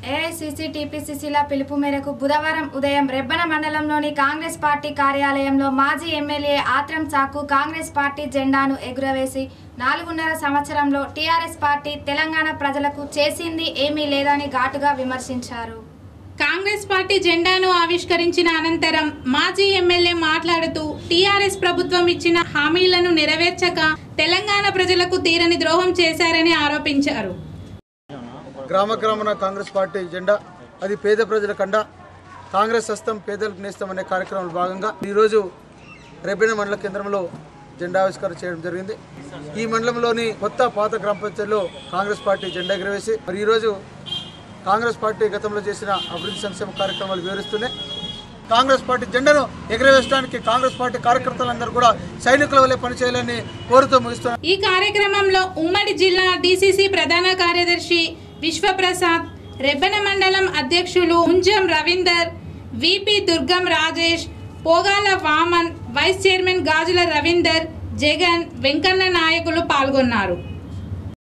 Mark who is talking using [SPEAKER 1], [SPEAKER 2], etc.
[SPEAKER 1] AICC టీపీసీసీల పిలుపు మేరకు బుధవారం ఉదయం రెబ్బన మండలంలోని కాంగ్రెస్ పార్టీ కార్యాలయంలో మాజీ ఎమ్మెల్యే ఆత్రం సాకు కాంగ్రెస్ పార్టీ జెండాను ఎగురవేసి నాలుగున్నర సంవత్సరంలో టీఆర్ఎస్ పార్టీ తెలంగాణ ప్రజలకు చేసింది ఏమీ లేదని ఘాటుగా విమర్శించారు
[SPEAKER 2] కాంగ్రెస్ పార్టీ జెండాను ఆవిష్కరించిన అనంతరం మాజీ ఎమ్మెల్యే మాట్లాడుతూ టీఆర్ఎస్ ప్రభుత్వం ఇచ్చిన హామీలను నెరవేర్చక తెలంగాణ ప్రజలకు తీరని ద్రోహం చేశారని ఆరోపించారు
[SPEAKER 3] గ్రామ గ్రామన కాంగ్రెస్ పార్టీ జెండా అది పేద ప్రజల కండ కాంగ్రెస్ హస్తం పేదలకు నేస్తం అనే కార్యక్రమంలో భాగంగా ఈరోజు రెబ్బెన మండల కేంద్రంలో జెండా ఆవిష్కరణ చేయడం జరిగింది ఈ మండలంలోని కొత్త పాత గ్రామ పంచాయతీలో కాంగ్రెస్ పార్టీ జెండా ఎగురవేసి మరి ఈరోజు కాంగ్రెస్ పార్టీ గతంలో చేసిన అభివృద్ధి సంక్షేమ కార్యక్రమాలు వివరిస్తున్నాయి కాంగ్రెస్ పార్టీ జెండాను ఎగురవేయడానికి కాంగ్రెస్ పార్టీ కార్యకర్తలందరూ కూడా సైనికుల వల్లే పనిచేయాలని కోరుతూ ముగిస్తున్నారు
[SPEAKER 2] ఈ కార్యక్రమంలో ఉమ్మడి జిల్లా డీసీసీ ప్రధాన కార్యదర్శి విశ్వప్రసాద్ రెబ్బన మండలం అధ్యక్షులు Unjam Ravinder VP Durgam Rajesh Pogala Vaman vice chairman Gajula Ravinder Jagan Venkanna నాయకులు పాల్గొన్నారు